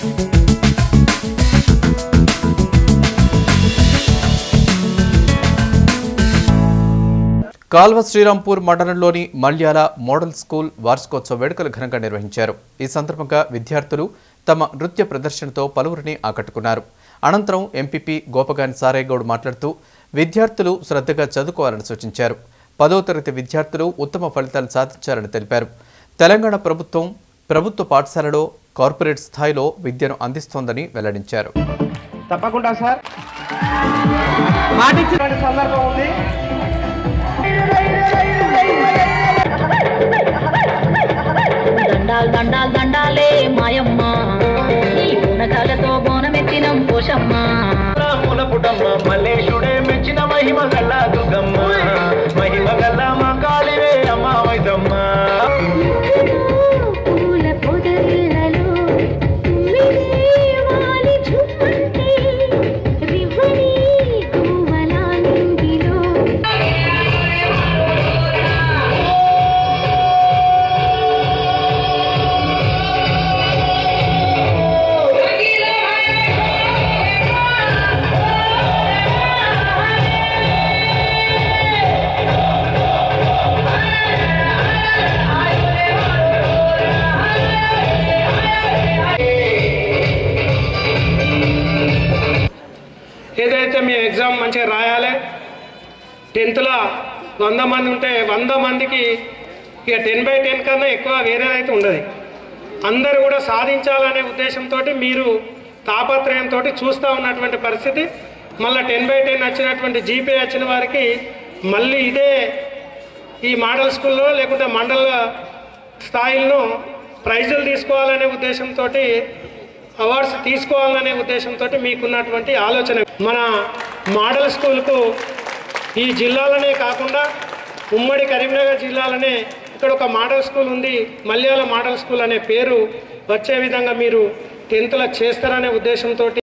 కాల్వ శ్రీరాంపూర్ మండలంలోని Malyala model school వార్షికోత్సవ వేడుకలు ఘనంగా నిర్వహించారు ఈ సందర్భంగా విద్యార్థులు తమ నృత్య ప్రదర్శనతో పలువురిని ఆకట్టుకున్నారు అనంతరం ఎంపీపీ గోపగాని సారేగౌడ్ మాట్లాడుతూ విద్యార్థులు శ్రద్ధగా చదువుకోవాలని సూచించారు పదో తరగతి విద్యార్థులు ఉత్తమ ఫలితాలు సాధించారని తెలిపారు తెలంగాణ ప్రభుత్వం ప్రభుత్వ పాఠశాలలో కార్పొరేట్ స్థాయిలో విద్యను అందిస్తోందని వెల్లడించారు తప్పకుండా సార్ మాట ఇచ్చిన సందర్భం ఉంది దండాల్ దండాల్ దండాలే మాయమ్మ నీ గుణకాలతో బోనమెత్తినం పోషమ్మ పుటమ్మ మల్లేశుడే మెచ్చిన మహిమ గల్ల దుర్గమ్మ మహిమ గల్ల మా కాళివే అమ్మ వైదమ్మ పూల పొదరిళ్ళలో తుమ్మిదే వాలి చుమ్మంటే రివ్వని గువ్వలా నింగిలో ఏదైతే మేము ఎగ్జామ్ మంచిగా రాయాలి టెన్త్లో వంద మంది ఉంటే వంద మందికి ఇక టెన్ బై టెన్ కన్నా ఎక్కువ వేరేదైతే ఉండదు అందరూ కూడా సాధించాలనే ఉద్దేశంతో మీరు తాపత్రయంతో చూస్తూ ఉన్నటువంటి పరిస్థితి మళ్ళీ టెన్ బై టెన్ వచ్చినటువంటి జీపే వచ్చిన వారికి మళ్ళీ ఇదే ఈ మోడల్ స్కూల్లో లేకుంటే మండల స్థాయిల్లో ప్రైజులు తీసుకోవాలనే ఉద్దేశంతో అవార్డ్స్ తీసుకోవాలనే ఉద్దేశంతో మీకున్నటువంటి ఆలోచన మన మోడల్ స్కూల్కు ఈ జిల్లాలనే కాకుండా ఉమ్మడి కరీంనగర్ జిల్లాలనే ఇక్కడ ఒక మోడల్ స్కూల్ ఉంది మల్యాల మోడల్ స్కూల్ అనే పేరు వచ్చే విధంగా మీరు టెన్త్లో చేస్తారనే ఉద్దేశంతో